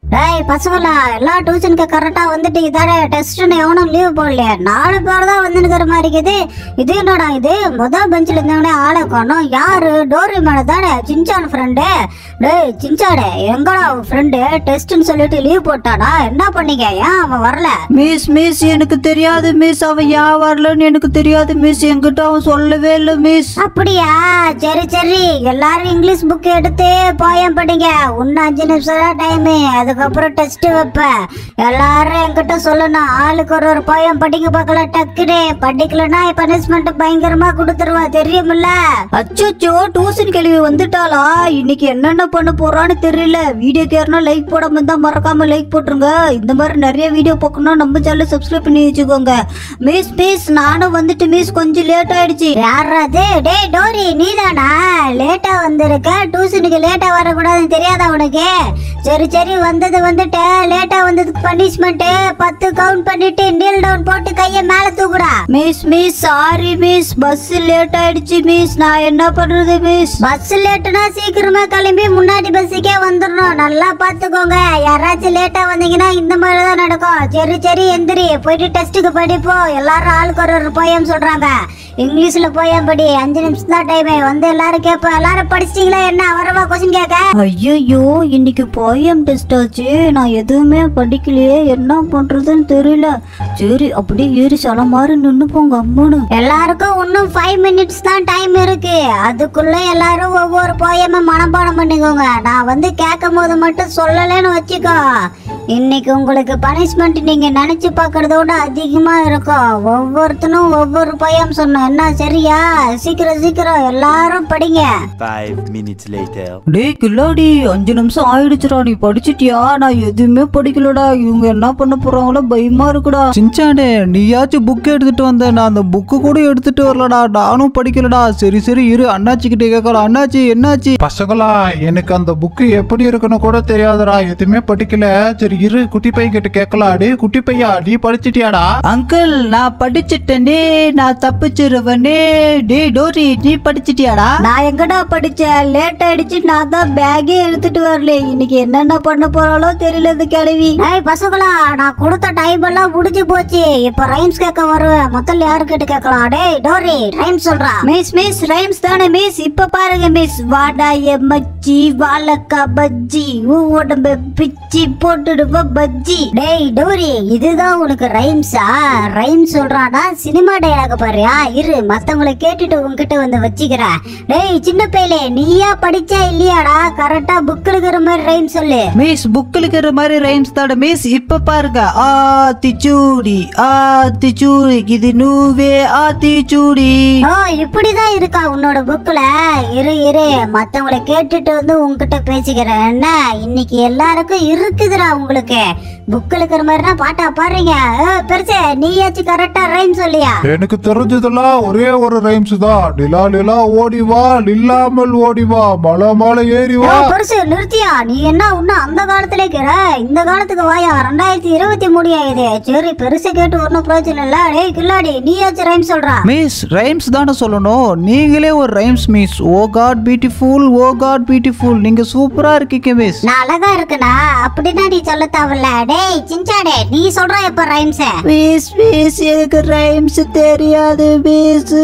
டேய் பசங்களா எல்லாம் டியூஷனுக்கு கரெக்டா வந்துட்டீங்க தானே டெஸ்ட்னு எவனும் லீவ் போடலையே நாலு பேர் தான் வந்துருக்கிற மாதிரி இருக்குது இது என்னடா இது முதல் பெஞ்சில் இருந்தவனே ஆளை காணோம் யாரு டோரி மேல தானே சின்சான் ஃப்ரெண்டு டேய் சின்சானே எங்கடா ஃப்ரெண்டு டெஸ்ட்னு சொல்லிட்டு லீவ் போட்டானா என்ன பண்ணீங்க ஏன் அவன் வரல மிஸ் மிஸ் எனக்கு தெரியாது மிஸ் அவன் ஏன் வரலன்னு எனக்கு தெரியாது மிஸ் என்கிட்ட அவன் சொல்லவே இல்லை மிஸ் அப்படியா சரி சரி எல்லாரும் இங்கிலீஷ் புக் எடுத்து போயம் படிங்க இன்னும் அஞ்சு நிமிஷம் தான் டைம் அதுக்கப்புறம் டெஸ்ட் வைப்பேன் எல்லாரும் என்கிட்ட சொல்லணும் ஆளுக்கு ஒரு ஒரு போயம் படிக்க பார்க்கலாம் டக்குனு படிக்கலன்னா பனிஷ்மெண்ட் பயங்கரமா கொடுத்துருவா தெரியுமில்ல அச்சோ டியூஷன் கேள்வி வந்துட்டாளா இன்னைக்கு என்னென்ன பண்ண போறான்னு தெரியல வீடியோ கேர்னா லைக் போடாம இருந்தா மறக்காம லைக் போட்டுருங்க இந்த மாதிரி நிறைய வீடியோ பார்க்கணும் நம்ம சேனல் சப்ஸ்கிரைப் பண்ணி வச்சுக்கோங்க மிஸ் மிஸ் நானும் வந்துட்டு மிஸ் கொஞ்சம் லேட் ஆயிடுச்சு யாராது டேய் டோரி நீதானா லேட்டா வந்திருக்க டியூஷனுக்கு லேட்டா வரக்கூடாதுன்னு தெரியாதா உனக்கு சரி சரி வந்தது வந்துட்டு லேட்டா வந்ததுக்கு பனிஷ்மெண்ட் பத்து கவுண்ட் பண்ணிட்டு நீல் டவுன் போட்டு கையை மேல தூக்குடா miss miss sorry miss bus late ஆயிடுச்சு மிஸ் நான் என்ன பண்றது மிஸ் பஸ் லேட்டுனா சீக்கிரமா கிளம்பி முன்னாடி பஸ்ஸுக்கே வந்துடணும் நல்லா பாத்துக்கோங்க யாராச்சும் லேட்டா வந்தீங்கன்னா இந்த மாதிரி தான் நடக்கும் சரி சரி எந்திரி போயிட்டு டெஸ்ட்டுக்கு படிப்போம் எல்லாரும் ஆளுக்கு ஒரு ஒரு போயம் சொல்றாங்க இங்கிலீஷ்ல போயம் படி அஞ்சு நிமிஷம் தான் டைம் வந்து எல்லாரும் கேட்போம் எல்லாரும் படிச்சிட்டீங்களா என்ன வரவா கொஸ்டின் கேட்க ஐயோ இன்னைக்கு போயம் டெஸ்ட் ஆச்சு நான் எதுவுமே படிக்கலையே என்ன பண்றதுன்னு தெரியல சரி அப்படியே ஏறி சில மாதிரி நின்று போங்க அம்மானு எல்லாருக்கும் இன்னும் ஃபைவ் மினிட்ஸ் தான் டைம் இருக்கு அதுக்குள்ள எல்லாரும் ஒவ்வொரு போயமா மனப்பாடம் பண்ணிக்கோங்க நான் வந்து கேட்கும் போது மட்டும் சொல்லலைன்னு வச்சுக்கோ இன்னைக்கு உங்களுக்கு பனிஷ்மெண்ட் நீங்க நினைச்சு பார்க்கறதோட அதிகமா இருக்கும் ஒவ்வொருத்தனும் ஒவ்வொரு போயம் சொன்னோம் என்ன சரியா சீக்கிரம் சீக்கிரம் எல்லாரும் படிங்க Five minutes later. டேய் கில்லாடி அஞ்சு நிமிஷம் ஆயிடுச்சுடா நீ படிச்சிட்டியா நான் எதுவுமே படிக்கலடா இவங்க என்ன பண்ண போறாங்களோ பயமா இருக்குடா சின்சானே நீயாச்சும் புக் எடுத்துட்டு வந்த நான் அந்த புக்கு கூட எடுத்துட்டு வரலடா நானும் படிக்கலடா சரி சரி இரு அண்ணாச்சி கிட்ட கேட்கலாம் அண்ணாச்சி என்னாச்சு பசங்களா எனக்கு அந்த புக்கு எப்படி இருக்குன்னு கூட தெரியாதுடா எதுவுமே படிக்கல சரி இரு குட்டி பையன் கிட்ட கேட்கலாம் டே குட்டி பையா நீ படிச்சிட்டியாடா அங்கிள் நான் படிச்சிட்டேனே நான் தப்பிச்சிருவனே டேய் டோரி நீ படிச்சிட்டியாடா நான் எங்கடா படிச்சேன் லேட் ஆயிடுச்சு நான் தான் பேக்கே எடுத்துட்டு வரல இன்னைக்கு என்னென்ன பண்ண போறாளோ தெரியல இந்த கிழவி ஏய் பசங்களா நான் கொடுத்த டைம் எல்லாம் முடிஞ்சு போச்சு இப்ப ரைம்ஸ் கேட்க வருவேன் முதல்ல யாருக்கிட்ட கேட்கலாம் டேய் டோரி ரைம்ஸ் சொல்றா மிஸ் மிஸ் ரைம்ஸ் தானே மிஸ் இப்ப பாருங்க மிஸ் வாடாய மச்சி வாழக்கா பஜ்ஜி உன் உடம்ப பிச்சி போட்டுடுவ பஜ்ஜி டேய் டோரி இதுதான் உனக்கு ரைம்ஸா ரைம் சொல்றானா சினிமா டயலாக பாரியா இரு மத்தவங்கள கேட்டுட்டு உன்கிட்ட வந்து வச்சுக்கிறேன் டேய் சின்ன பையலே நீயா படிச்சா இல்லையாடா கரெக்டா புக் இருக்கிற மாதிரி ரைம் சொல்லு மிஸ் புக்கில் இருக்கிற மாதிரி ரைம்ஸ் தானே மிஸ் இப்ப பாருங்க ஆ திச்சூடி ஆ திச்சூடி இது நூவே ஆ திச்சூடி ஓ இப்படிதான் இருக்கா உன்னோட புக்ல இரு இரு மத்தவங்கள கேட்டுட்டு வந்து உன்கிட்ட பேசிக்கிறேன் என்ன இன்னைக்கு எல்லாருக்கும் இருக்குதுடா உங்களுக்கு புக்ல இருக்கிற மாதிரினா பாட்டா பாடுறீங்க ஏ, பெருசே நீயாச்சும் கரெக்டா ரைம் சொல்லியா எனக்கு தெரிஞ்சதெல்லாம் ஒரே ஒரு ரைம்ஸ் தான் நிலா நிலா ஓடி வா நில்லாமல் ஓடி வா மலை மலை ஏறி வா ஏய், பெருசு நிறுத்தியா நீ என்ன இன்னும் அந்த காலத்துல இருக்கிற இந்த காலத்துக்கு வாயா ரெண்டாயிரத்தி இருபத்தி மூணு ஆகுது சரி பெருசு கேட்டு ஒன்னும் பிரச்சனை இல்ல டேய் கில்லாடி நீயாச்சும் ரைம் சொல்றா மிஸ் ரைம்ஸ் தானே சொல்லணும் நீங்களே ஒரு rhymes miss oh god beautiful oh god beautiful நீங்க சூப்பரா இருக்கீங்க மிஸ் நான் அழகா இருக்குனா அப்படின்னா நீ சொல்ல தேவையில்ல டேய் சிஞ்சாடே நீ சொல்ற இப்ப ரைம்ஸ் மிஸ் மிஸ் எனக்கு ரைம்ஸ் தெரியாது மிஸ்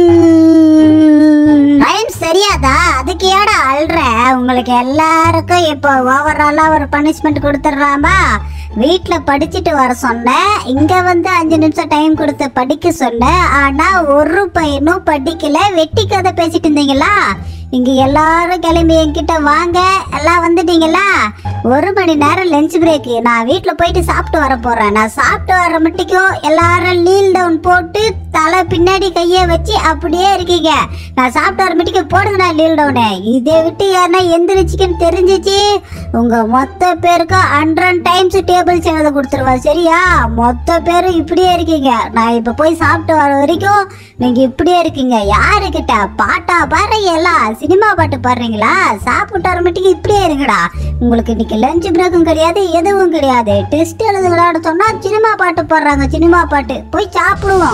ரைம்ஸ் தெரியாதா அதுக்கு ஏடா அல்ற உங்களுக்கு எல்லாருக்கும் இப்போ ஓவராலா ஒரு பனிஷ்மெண்ட் கொடுத்துட்றாமா வீட்ல படிச்சுட்டு வர சொன்னேன் இங்க வந்து அஞ்சு நிமிஷம் டைம் கொடுத்து படிக்க சொன்னேன் ஆனா ஒரு பையனும் படிக்கல வெட்டி கதை பேசிட்டு இருந்தீங்களா இங்க எல்லாரும் கிளம்பி என்கிட்ட வாங்க எல்லாம் வந்துட்டீங்களா ஒரு மணி நேரம் லஞ்ச் பிரேக் நான் வீட்ல போயிட்டு சாப்பிட்டு வர போறேன் நான் சாப்பிட்டு வர மட்டுக்கும் எல்லாரும் லீல் டவுன் போட்டு தலை பின்னாடி கையை வச்சு அப்படியே இருக்கீங்க நான் சாப்பிட்டு வர மட்டுக்கும் போடுங்கடா லீல் டவுனு இதை விட்டு யாருன்னா எந்திரிச்சிக்குன்னு தெரிஞ்சிச்சு உங்க மொத்த பேருக்கும் ஹண்ட்ரட் டைம்ஸ் டேபிள்ஸ் எழுத கொடுத்துருவேன் சரியா மொத்த பேரும் இப்படியே இருக்கீங்க நான் இப்ப போய் சாப்பிட்டு வர வரைக்கும் நீங்க இப்படியே இருக்கீங்க யாருக்கிட்ட பாட்டா பாரு எல்லாம் சினிமா பாட்டு பாடுறீங்களா சாப்பிட்டு வர மட்டுக்கு இப்படியே இருங்கடா உங்களுக்கு இன்னைக்கு லஞ்ச் பிரேக்கும் கிடையாது எதுவும் கிடையாது டெஸ்ட் எழுதுங்கடான்னு சொன்னா சினிமா பாட்டு பாடுறாங்க சினிமா பாட்டு போய் சாப்பிடுவோம்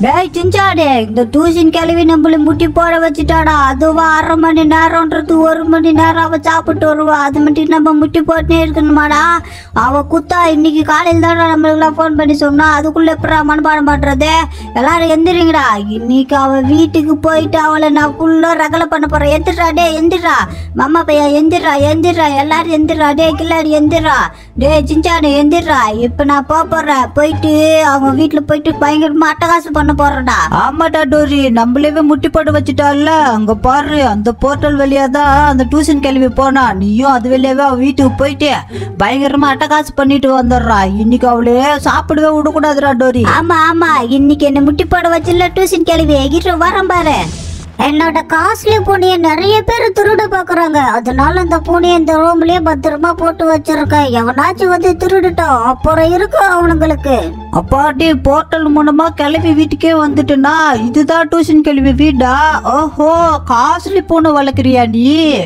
டேய் சிஞ்சாடே இந்த டியூஷன் கிளவி நம்மள முட்டி போட வச்சுட்டாடா அதுவா அரை மணி நேரம்ன்றது ஒரு மணி நேரம் அவ சாப்பிட்டு வருவா அது மட்டும் நம்ம முட்டி போட்டுனே இருக்கணுமாடா அவ குத்தா இன்னைக்கு காலையில் தானே நம்மளுக்குலாம் ஃபோன் பண்ணி சொன்னா அதுக்குள்ள எப்படா மனப்பாடம் பண்றது எல்லாரும் எந்திரிங்கடா இன்னைக்கு அவ வீட்டுக்கு போயிட்டு அவளை நான் ஃபுல்லா ரகலை பண்ண போறேன் எந்திரா டே எந்திரா மாமா பையன் எந்திரா எந்திரா எல்லாரும் எந்திரா டே கில்லாடி எந்திரா டே சிஞ்சானு எந்திரா இப்ப நான் போக போறேன் போயிட்டு அவங்க வீட்டுல போயிட்டு பயங்கரமா அட்டகாசம் பண்ண போறேன்டா ஆமாடா டோரி நம்மளவே முட்டி போட்டு வச்சுட்டால அங்க பாரு அந்த போர்ட்டல் வழியா தான் அந்த டியூஷன் கிளம்பி போனா நீயும் அது வழியாவே அவ வீட்டுக்கு போயிட்டு பயங்கரமா அட்டகாசம் பண்ணிட்டு வந்துடுறா இன்னைக்கு அவளே சாப்பிடவே விடக்கூடாதுடா டோரி ஆமா ஆமா இன்னைக்கு என்ன முட்டி போட வச்சுல டியூஷன் கிளம்பி எகிட்டு வரேன் பாரு என்னோட காஸ்ட்லி பூனையை நிறைய பேர் திருட பாக்குறாங்க அதனால அந்த பூனையை இந்த ரூம்லயே பத்திரமா போட்டு வச்சிருக்கேன் எவனாச்சும் வந்து திருடுட்டோம் அப்புறம் இருக்கும் அவனுங்களுக்கு அப்பாடி போர்ட்டல் மூலமா கிளம்பி வீட்டுக்கே வந்துட்டுனா இதுதான் டியூஷன் கிளம்பி வீடா ஓஹோ காஸ்ட்லி பூனை வளர்க்குறியா நீ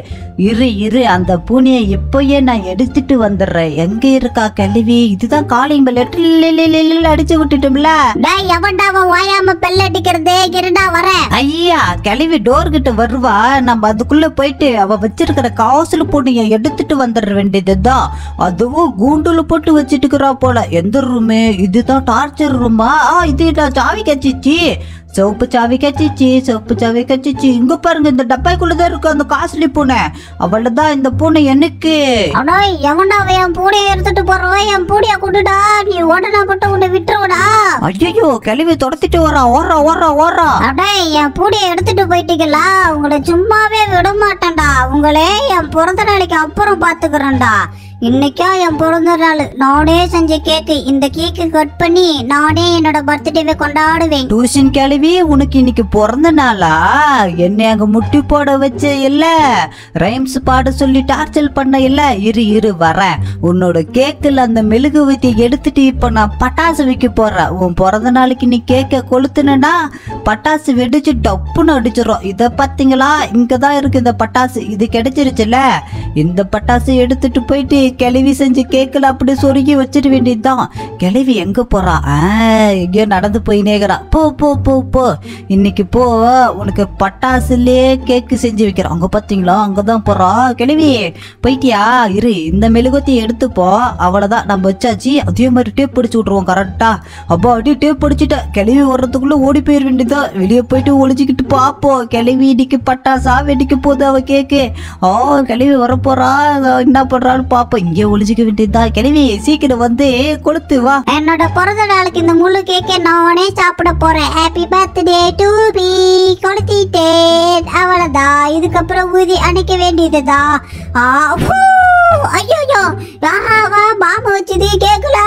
இரு இரு அந்த பூனையை இப்போயே நான் எடுத்துட்டு வந்துடுறேன் எங்க இருக்கா கிளவி இதுதான் காலிங் பெல் அடிச்சு விட்டுட்டோம்ல டேய் எவன்டா அவன் வாயாம பெல்லடிக்கிறதே இருடா வரேன் ஐயா கிளவி டோர் கிட்ட வருவா நம்ம அதுக்குள்ள போயிட்டு அவ வச்சிருக்கிற காசுல பூனைய எடுத்துட்டு வந்துட வேண்டியதுதான் அதுவும் கூண்டுல போட்டு வச்சிட்டுக்கிறா போல எந்த ரூமு இதுதான் டார்ச்சர் ரூமா ஆ இது நான் சாவி கச்சிச்சு சிவப்பு சாவி கச்சிச்சு சிவப்பு சாவி கச்சிச்சு இங்க பாருங்க இந்த டப்பாய்க்குள்ளதான் இருக்கு அந்த காஸ்ட்லி பூனை அவ்வளவுதான் இந்த பூனை எனக்கு ஆனா எவன்டா அவன் என் பூனையை எடுத்துட்டு போறவன் என் பூனையை கொண்டுடா நீ உடனே மட்டும் உன்னை விட்டுருவடா ஐயோ கிளவி துரத்திட்டு வரா ஓடுறா ஓடுறா ஓடுறா அடே என் பூனையை எடுத்துட்டு போயிட்டீங்களா உங்களை சும்மாவே விட மாட்டேன்டா உங்களே என் பிறந்த நாளைக்கு அப்புறம் பாத்துக்கிறேன்டா இன்னைக்கா என் பிறந்த நாள் நானே செஞ்ச கேக்கு இந்த கேக்கு கட் பண்ணி நானே என்னோட பர்த்டேவை கொண்டாடுவேன் டியூஷன் கிளவி உனக்கு இன்னைக்கு பிறந்த நாளா என்னை அங்க முட்டி போட வச்ச இல்ல ரைம்ஸ் பாட சொல்லி டார்ச்சல் பண்ண இல்ல இரு இரு வரேன் உன்னோட கேக்குல அந்த மெழுகு ஊத்தி எடுத்துட்டு இப்ப நான் பட்டாசு வைக்க போறேன் உன் பிறந்த நாளைக்கு நீ கேக்க கொளுத்துனா பட்டாசு வெடிச்சு டப்புன்னு அடிச்சிடும் இத பாத்தீங்களா இங்கதான் இருக்கு இந்த பட்டாசு இது கிடைச்சிருச்சுல இந்த பட்டாசு எடுத்துட்டு போயிட்டு கிளவி செஞ்சு கேக்குல அப்படி சொருகி வச்சிட வேண்டியதுதான் கிளவி எங்க போறா ஆ, எங்கேயோ நடந்து போய் நேக்கிறா போ போ போ போ இன்னைக்கு போ உனக்கு பட்டாசுலயே கேக்கு செஞ்சு வைக்கிறோம் அங்க பாத்தீங்களா அங்கதான் போறா கிளவி போயிட்டியா இரு இந்த மெழுகுத்தி எடுத்துப்போ அவ்வளவுதான் நம்ம வச்சாச்சு அதே மாதிரி டேப் பிடிச்சு விட்ருவோம் கரெக்டா அப்போ அப்படியே டேப் பிடிச்சிட்ட கிளவி வர்றதுக்குள்ள ஓடி போயிட வேண்டியதான் வெளியே போயிட்டு ஒளிஞ்சுக்கிட்டு பாப்போம் கிளவி இடிக்கு பட்டாசா வெடிக்க போகுது அவ கேக்கு ஓ கிளவி வரப்போறா என்ன பண்றான்னு பாப்போம் இங்கே ஒளிஞ்சிக்க வேண்டியதுதான் கிளவி சீக்கிரம் வந்து கொளுத்து வா என்னோட பிறந்த நாளைக்கு இந்த முழு கேக்கை நானே சாப்பிட போறேன் ஹாப்பி பர்த்டே டு பி கொளுத்திட்டேன் அவ்வளவுதான் இதுக்கப்புறம் ஊதி அணைக்க வேண்டியதுதான் ஆ, ஃபூ, ஐயோ யாராவா பாம்பு வச்சது கேக்கல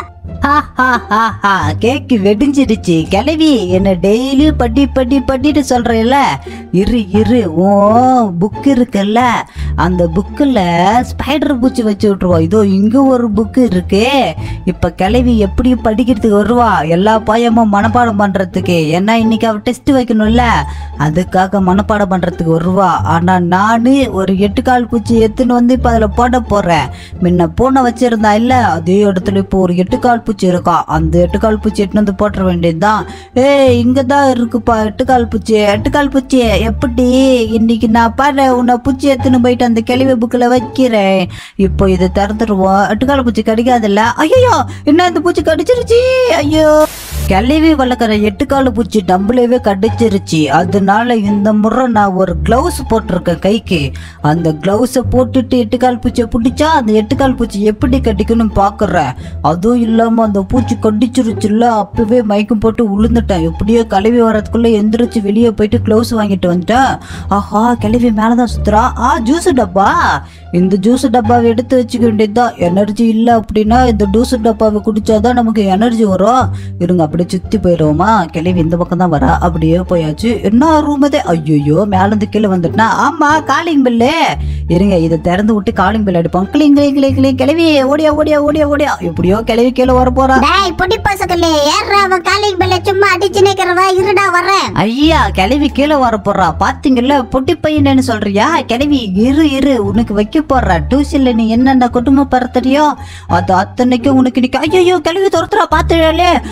கேக்கு வெடிஞ்சிடுச்சு கிளவி என்ன டெய்லி பட்டி பட்டி பட்டிட்டு சொல்றேன்ல இரு இரு ஓ புக் இருக்குல்ல அந்த புக்கில் ஸ்பைடர் பூச்சி வச்சு விட்ருவோம் இதோ இங்க ஒரு புக்கு இருக்கு இப்ப கிளவி எப்படி படிக்கிறதுக்கு வருவா எல்லா பாயமும் மனப்பாடம் பண்றதுக்கு ஏன்னா இன்னைக்கு அவ டெஸ்ட் வைக்கணும்ல அதுக்காக மனப்பாடம் பண்றதுக்கு வருவா ஆனா நானு ஒரு எட்டு கால் பூச்சி எடுத்துன்னு வந்து இப்ப அதுல போட போறேன் முன்ன பூனை வச்சிருந்தா இல்ல அதே இடத்துல இப்போ ஒரு எட்டு கால் பூச்சி இருக்கா அந்த எட்டு கால் பூச்சி எட்டுன்னு வந்து போட்டுற வேண்டியதுதான் ஏய் இங்க தான் இருக்குப்பா எட்டு கால் பூச்சி எட்டு கால் பூச்சி எப்படி இன்னைக்கு நான் பாரு உன்னை பூச்சி எடுத்துன்னு போயிட்டு அந்த கிளவி புக்கில் வைக்கிறேன் இப்போ இதை திறந்துருவோம் எட்டு கால் பூச்சி கடிக்காதுல்ல ஐயோ என்ன இந்த பூச்சி கடிச்சிருச்சு ஐயோ கிளவி வளர்க்குற எட்டு கால் பூச்சி டம்பளவே கடிச்சிருச்சு அதனால இந்த முறை நான் ஒரு க்ளவுஸ் போட்டிருக்கேன் கைக்கு அந்த க்ளவுஸை போட்டுட்டு எட்டு கால் பூச்சியை பிடிச்சா அந்த எட்டு கால் பூச்சி எப்படி கடிக்கணும்னு பார்க்குறேன் அதுவும் இல்லாமல் அந்த பூச்சி கடிச்சிருச்சுல்ல அப்பவே மயக்கம் போட்டு விழுந்துட்டேன் எப்படியோ கிளவி வரதுக்குள்ளே எந்திரிச்சு வெளியே போயிட்டு க்ளவுஸ் வாங்கிட்டு வந்துட்டேன் ஆஹா கிளவி மேலே தான் சுத்துறா ஆ ஜூஸ் டப்பா இந்த ஜூஸ் டப்பாவை எடுத்து வச்சுக்க வேண்டியதுதான் எனர்ஜி இல்லை அப்படின்னா இந்த ஜூஸ் டப்பாவை குடிச்சாதான் நமக்கு எனர்ஜி வரும் இருங்க அப்படியே சுத்தி போயிடுவோமா கிளவி இந்த பக்கம் தான் வரா அப்படியே போயாச்சு என்ன ரூம் அது ஐயோ மேலேருந்து கீழே வந்துட்டா ஆமா காலிங் பில்லு இருங்க இதை திறந்து விட்டு காலிங் பில் அடிப்போம் கிளிங் கிளிங் கிளிங் கிளிங் கிளவி ஓடியா ஓடியா ஓடியா ஓடியா எப்படியோ கிளவி கீழே வர போறா டேய் பொடி பசங்களே ஏறா அவன் காலிங் பெல்ல சும்மா அடிச்சு நிக்கிறவா இருடா வரேன் ஐயா கிளவி கீழே வர போறா பாத்தீங்கல்ல பொட்டி பையனு சொல்றியா கிளவி இரு இரு உனக்கு வைக்க போறா டியூஷன்ல நீ என்னென்ன குடும்ப பரத்தறியோ அது அத்தனைக்கும் உனக்கு இன்னைக்கு ஐயோ கிளவி துரத்துறா பாத்துழலே ஓடு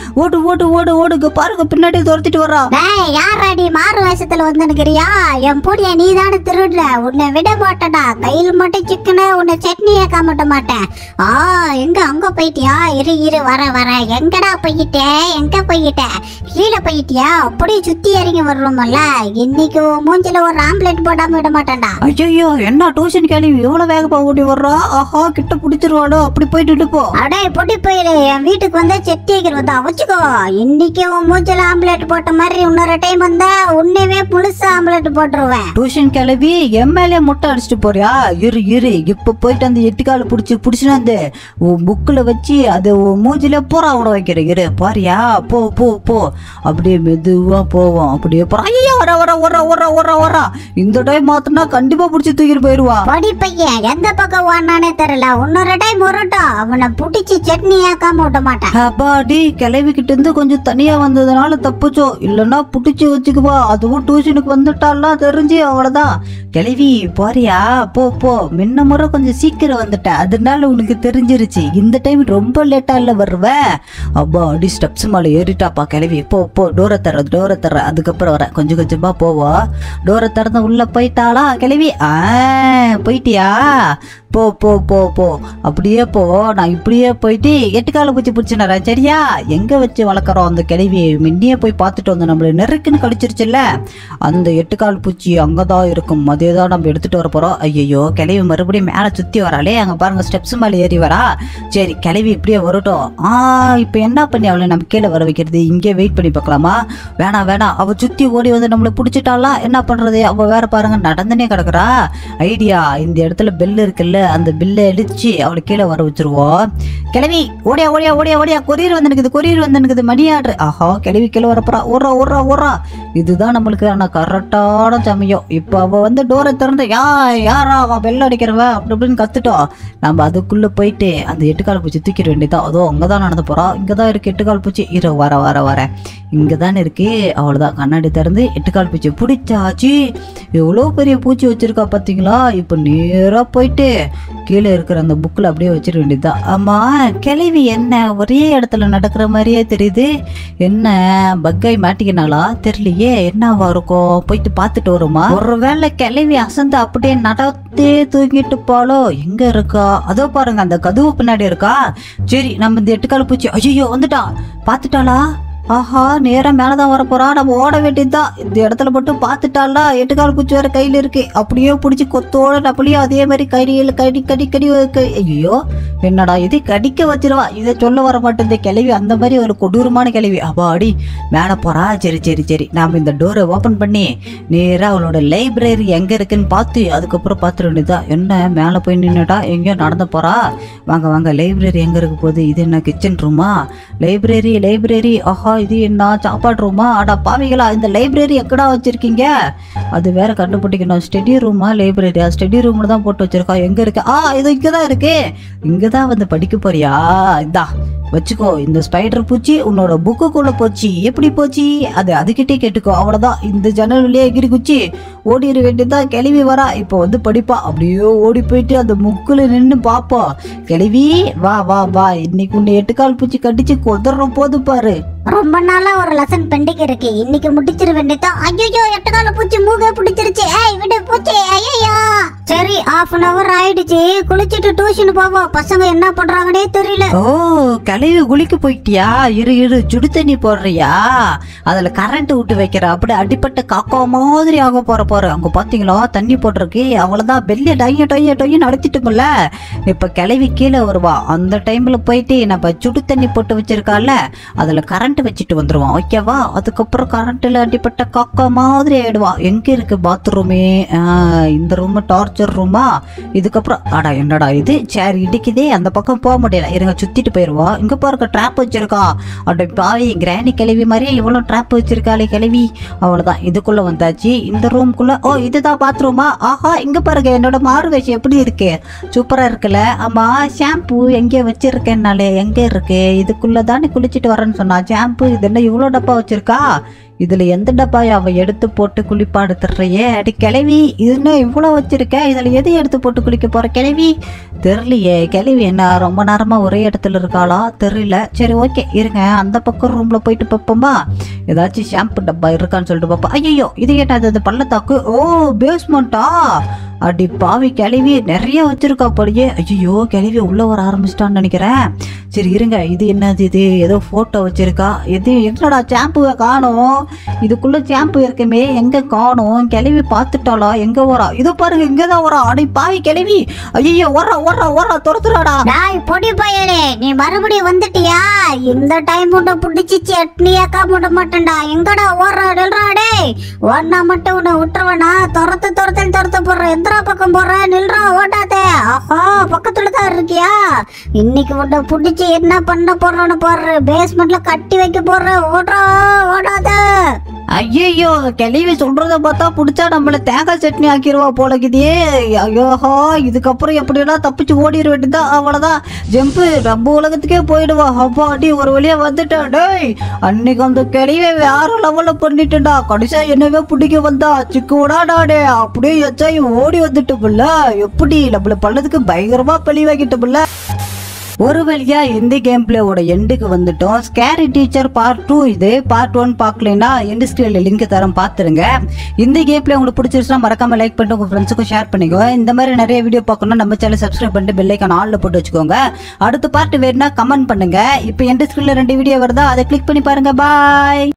ஓடு ஓடு ஓடுங்க பாருங்க பின்னாடி துரத்திட்டு வரா டேய் யாராடி மாறு வேஷத்துல வந்துனுக்கிறியா என் பொடிய நீ தானே திருடுற உன்னை விட மாட்டேடா கையில் மட்டும் சிக்கன உன்னை சட்னியே காமட்ட மாட்டேன் ஆ எங்க அங்க போயிட்டியா இரு இரு வர வர எங்கடா போயிட்ட எங்க போயிட்ட கீழே போயிட்டியா அப்படியே சுத்தி இறங்கி வருவோம்ல இன்னைக்கு உன் மூஞ்சில ஒரு ஆம்லெட் போடாம விட மாட்டேன்டா ஐயோ என்ன டியூஷன் கேள்வி எவ்வளவு வேகமா ஓடி வர்றா ஆஹா கிட்ட பிடிச்சிருவாடோ அப்படி போயிட்டு போ அடே பொடி போயிரு என் வீட்டுக்கு வந்தா செட்டி வந்தா வச்சுக்கோ இன்னைக்கு உன் மூஞ்சில ஆம்லெட் போட்ட மாதிரி இன்னொரு டைம் வந்தா உன்னைவே முழுசா ஆம்லெட் போட்டுருவேன் டியூஷன் கிளம்பி எம்எல்ஏ முட்டை அடிச்சிட்டு போறியா இரு இரு இப்ப போயிட்டு அந்த எட்டுக்கால புடிச்சு புடிச்சுன்னு வந்து உன் புக்கில் வச்சு அது உன் மூஞ்சில பூரா விட வைக்கிற இரு பாரியா போ போ போ அப்படியே மெதுவா போவோம் அப்படியே போறா ஐயோ வர வர வர வர வர வர இந்த டைம் மாத்தினா கண்டிப்பா புடிச்சு தூக்கிட்டு போயிருவா பொடி பையன் எந்த பக்கம் ஓடினானே தெரியல இன்னொரு டைம் உருட்டும் அவனை புடிச்சு சட்னி ஆக்காம விட மாட்டான் அப்பாடி கிளவி கிட்ட இருந்து கொஞ்சம் தனியா வந்ததுனால தப்புச்சோ இல்லைன்னா புடிச்சு வச்சுக்குவா அதுவும் டியூஷனுக்கு வந்துட்டாலாம் தெரிஞ்சு அவ்வளவுதான் கிளவி போறியா போ போ முன்ன முறை கொஞ்சம் சீக்கிரம் வந்துட்ட அதனால உனக்கு தெரிஞ்சிருச்சு இந்த டைம் ரொம்ப லேட்டா இல்ல வருவ அப்பா அடி ஸ்டெப்ஸ் மேலே ஏறிட்டாப்பா கிளவி போ போ டோரை தர டோரை தர அதுக்கப்புறம் வர கொஞ்சம் கொஞ்சமா போவோம் டோரை திறந்து உள்ள போயிட்டாளா கிளவி ஆ போயிட்டியா போ போ போ போ அப்படியே போ நான் இப்படியே போயிட்டு எட்டுக்கால பூச்சி பிடிச்சினறேன் சரியா எங்க வச்சு வளர்க்குறோம் அந்த கிளவி முன்னையே போய் பார்த்துட்டு வந்தோம் நம்மள நெருக்குன்னு கடிச்சிருச்சுல்ல அந்த எட்டுக்கால் பூச்சி அங்கதான் இருக்கும் அதே தான் நம்ம எடுத்துட்டு வர போறோம் ஐயோ கிளவி மறுபடியும் மேலே சுத்தி வராளே அங்க பாருங்க ஸ்டெப்ஸ் மேலே ஏறி வரா சரி கிளவி இப்படியே வரட்டும் ஆ இப்போ என்ன பண்ணி அவளை நம்ம கீழே வர வைக்கிறது இங்கே வெயிட் பண்ணி பார்க்கலாமா வேணாம் வேணாம் அவ சுத்தி ஓடி வந்து நம்மளை பிடிச்சிட்டாலாம் என்ன பண்றது அவ வேற பாருங்க நடந்துனே கிடக்குறா ஐடியா இந்த இடத்துல பெல் இருக்குல்ல அந்த பில்லை அடிச்சு அவளை கீழே வர வச்சிருவோம் கிளவி ஓடியா ஓடியா ஓடியா ஓடியா கொரியர் வந்து நிற்குது கொரியர் வந்து நிற்குது மணி ஆர்டர் ஆஹா கிளவி கீழே வரப்போறா ஓடுறா ஓடுறா ஓடுறா இதுதான் நம்மளுக்கு ஆனால் கரெக்டான சமயம் இப்போ அவ வந்து டோரை திறந்து யா யாரா அவன் பெல் அடிக்கிறவ அப்படி இப்படின்னு கத்துட்டோம் நம்ம அதுக்குள்ள போயிட்டு அந்த எட்டுக்கால் பூச்சி தூக்கிட வேண்டியதான் அதோ அங்கே தான் நடந்து போறா இங்கே தான் இருக்கு எட்டுக்கால் பூச்சி இரு வர வர வர இங்கே தானே இருக்கு அவ்வளோதான் கண்ணாடி திறந்து எட்டுக்கால் பூச்சி பிடிச்சாச்சு எவ்வளோ பெரிய பூச்சி வச்சிருக்கா பார்த்தீங்களா இப்போ நேராக போயிட்டு கீழே இருக்கிற அந்த புக்கில் அப்படியே வச்சிட வேண்டியதுதான் ஆமாம் கிளவி என்ன ஒரே இடத்துல நடக்கிற மாதிரியே தெரியுது என்ன பக்காய் மாட்டிக்கினாலா தெரியலையே என்னவா இருக்கும் போயிட்டு பார்த்துட்டு வருமா ஒருவேளை கிளவி அசந்து அப்படியே நடத்தே தூங்கிட்டு போலோ எங்க இருக்கா அதோ பாருங்க அந்த கதவு பின்னாடி இருக்கா சரி நம்ம இந்த எட்டுக்கால் பூச்சி ஐயோ வந்துட்டா பார்த்துட்டாளா ஆஹா நேரா மேலதான் வர போறா நம்ம ஓட வேண்டியதுதான் இந்த இடத்துல மட்டும் பார்த்துட்டாளா எட்டுக்கால் பூச்சி வேற கையில இருக்கு அப்படியே பிடிச்சி கொத்தோட நம்மளையும் அதே மாதிரி கடியில் கடி கடி கடி க- ஐயோ என்னடா இது கடிக்க வச்சிருவா இதை சொல்ல வர மாட்டேங்குது கிளவி அந்த மாதிரி ஒரு கொடூரமான கிளவி அப்பாடி மேலே போறா சரி சரி சரி நாம இந்த டோரை ஓப்பன் பண்ணி நேராக அவளோட லைப்ரரி எங்க இருக்குன்னு பார்த்து அதுக்கப்புறம் பார்த்துட வேண்டியதா என்ன மேலே போய் நின்னுட்டா எங்கேயோ நடந்து போறா வாங்க வாங்க லைப்ரரி எங்க இருக்க போகுது இது என்ன கிச்சன் ரூமா லைப்ரரி லைப்ரரி ஆஹா இது என்ன சாப்பாடு ரூமா அடா பாவிகளா இந்த லைப்ரரி எக்கடா வச்சிருக்கீங்க அது வேற கண்டுபிடிக்கணும் ஸ்டடி ரூமா லைப்ரரியா ஸ்டடி ரூம்ல தான் போட்டு வச்சிருக்கா எங்க இருக்கு ஆ இது இங்க தான் இருக்கு இங்க தான் வந்து படிக்க போறியா இந்தா வச்சுக்கோ இந்த ஸ்பைடர் பூச்சி உன்னோட புக்குக்குள்ள போச்சு எப்படி போச்சு அது அதுகிட்டே கேட்டுக்கோ அவ்வளவுதான் இந்த ஜன்னல் வழியா எகிரி குச்சி ஓடிட வேண்டியதுதான் கிளவி வரா இப்போ வந்து படிப்பா அப்படியே ஓடி போயிட்டு அந்த முக்குல நின்று பாப்போம் கிளவி வா வா வா இன்னைக்கு உன்னை எட்டுக்கால் பூச்சி கடிச்சு கொதற போது பாரு ரொம்ப நாளா ஒரு லெசன் பெண்டிங் இருக்கு இன்னைக்கு முடிச்சிட வேண்டியதான் ஐயோ எட்டுக்கால பூச்சி மூக பிடிச்சிருச்சு ஏய் விடு பூச்சி ஐயோ சரி half அன் அவர் ஆயிடுச்சு குளிச்சிட்டு டியூஷன் போவோம் பசங்க என்ன பண்றாங்கன்னே தெரியல ஓ கிளவி குளிக்க போயிட்டியா இரு இரு சுடு தண்ணி போடுறியா அதுல கரண்ட் விட்டு வைக்கிற அப்படி அடிப்பட்ட காக்கா மாதிரி ஆக போற போற அங்க பாத்தீங்களா தண்ணி போட்டிருக்கு அவ்வளவுதான் பெல்ல டைய டொய்ய டொய்ய நடத்திட்டுமில்ல இப்ப கிளவி கீழே வருவா அந்த டைம்ல போயிட்டு நம்ம சுடு தண்ணி போட்டு வச்சிருக்கால அதுல கரண்ட் வச்சுட்டு வந்துருவான் ஓகேவா அதுக்கப்புறம் கரண்ட்ல அடிப்பட்ட காக்கா மாதிரி ஆயிடுவா எங்க இருக்கு பாத்ரூமே இந்த ரூம் டார்ச்சர் ரூமா இதுக்கப்புறம் அடா என்னடா இது சேர் இடிக்குதே அந்த பக்கம் போக முடியல இருங்க சுத்திட்டு போயிருவோம் இங்க பாருங்க ட்ராப் வச்சிருக்கா அட பாவி கிராணி கிளவி மாதிரியே இவ்வளோ ட்ராப் வச்சிருக்காளே கிளவி அவ்வளவுதான் இதுக்குள்ள வந்தாச்சு இந்த ரூம்குள்ள ஓ இதுதான் பாத்ரூமா ஆஹா இங்க பாருங்க என்னோட மாறு வேஷம் எப்படி இருக்கு சூப்பரா இருக்குல்ல ஆமா ஷாம்பு எங்கே வச்சிருக்கேன்னாலே எங்க இருக்கு இதுக்குள்ள தானே குளிச்சுட்டு வரேன்னு சொன்னா ஷாம்பு ஷாம்பு இது என்ன இவ்வளோ டப்பா வச்சிருக்கா இதுல எந்த டப்பாயை அவ எடுத்து போட்டு குளிப்பாடு தர்றையே அடி கிளவி இது என்ன இவ்வளோ வச்சிருக்க இதுல எது எடுத்து போட்டு குளிக்க போற கிளவி தெரியலையே கிளவி என்ன ரொம்ப நேரமா ஒரே இடத்துல இருக்காளா தெரியல சரி ஓகே இருங்க அந்த பக்கம் ரூம்ல போயிட்டு பார்ப்போமா ஏதாச்சும் ஷாம்பு டப்பா இருக்கான்னு சொல்லிட்டு பார்ப்போம் ஐயோ இது என்னது இது பள்ளத்தாக்கு ஓ பேஸ்மெண்ட்டா அடி பாவி கிளவி நிறைய வச்சிருக்கா அப்படியே ஐயோ கிளவி உள்ள வர ஆரம்பிச்சிட்டான்னு நினைக்கிறேன் சரி இருங்க இது என்னது இது ஏதோ போட்டோ வச்சிருக்கா இது என்னடா ஷாம்புவை காணோம் இதுக்குள்ள ஷாம்பு இருக்குமே எங்க காணோம் கிளவி பார்த்துட்டாளா எங்க வரா இதோ பாருங்க இங்க தான் வரா அடி பாவி கிளவி ஐயோ ஓரா ஓரா ஓரா துரத்துறாடா டாய் பொடி பயலே நீ மறுபடியும் வந்துட்டியா இந்த டைம் உன்னை பிடிச்சி சட்னியாக்கா விட மாட்டேன்டா எங்கடா ஓடுற நில்றா டேய் ஓடினா மட்டும் உன்னை விட்டுருவனா துரத்து துரத்தல் துரத்த போடுற எந்திரா பக்கம் போடுற நில்றா ஓடாதே ஆஹா பக்கத்துல தான் இருக்கியா இன்னைக்கு உன்னை பிடிச்சி என்ன பண்ண போடுறோன்னு போடுற பேஸ்மெண்ட்ல கட்டி வைக்க போடுற ஓடுறா ஓடாத ஐயோ கிளவி சொல்றத பார்த்தா பிடிச்சா நம்மள தேங்காய் சட்னி ஆக்கிடுவா போலக்குதே ஐயோஹா இதுக்கப்புறம் எப்படியெல்லாம் தப்பிச்சு ஓடிட வேண்டியதான் அவ்வளோதான் ஜம்பு நம்ம உலகத்துக்கே போயிடுவா அப்பா அடி ஒரு வழியா வந்துட்டா டேய் அன்னைக்கு அந்த கிளவியை வேற லெவல்ல பண்ணிட்டுடா கடைசியா என்னவே பிடிக்க வந்தா சிக்கு விடாடாடே அப்படியே எச்சாயி ஓடி வந்துட்டுப்புல்ல எப்படி நம்மள பண்ணதுக்கு பயங்கரமா பழி வாங்கிட்டுப்புல்ல ஒரு வழியா இந்த கேம் பிளேவோட எண்டுக்கு வந்துட்டோம் ஸ்கேரி டீச்சர் பார்ட் டூ இது பார்ட் ஒன் பார்க்கலைன்னா எண்டு ஸ்கிரீன்ல லிங்க் தரம் பார்த்துருங்க இந்த கேம் பிளே உங்களுக்கு பிடிச்சிருச்சுன்னா மறக்காம லைக் பண்ணிட்டு உங்க ஃப்ரெண்ட்ஸுக்கும் ஷேர் பண்ணிக்கோ இந்த மாதிரி நிறைய வீடியோ பார்க்கணும்னா நம்ம சேனல் சப்ஸ்கிரைப் பண்ணிட்டு பெல் ஐக்கான் ஆல்ல போட்டு வச்சுக்கோங்க அடுத்த பார்ட் வேணும்னா கமெண்ட் பண்ணுங்க இப்போ எண்டு ஸ்கிரீன்ல ரெண்டு வீடியோ வருதா அதை கிளிக் பண்ணி பாருங்க பாய்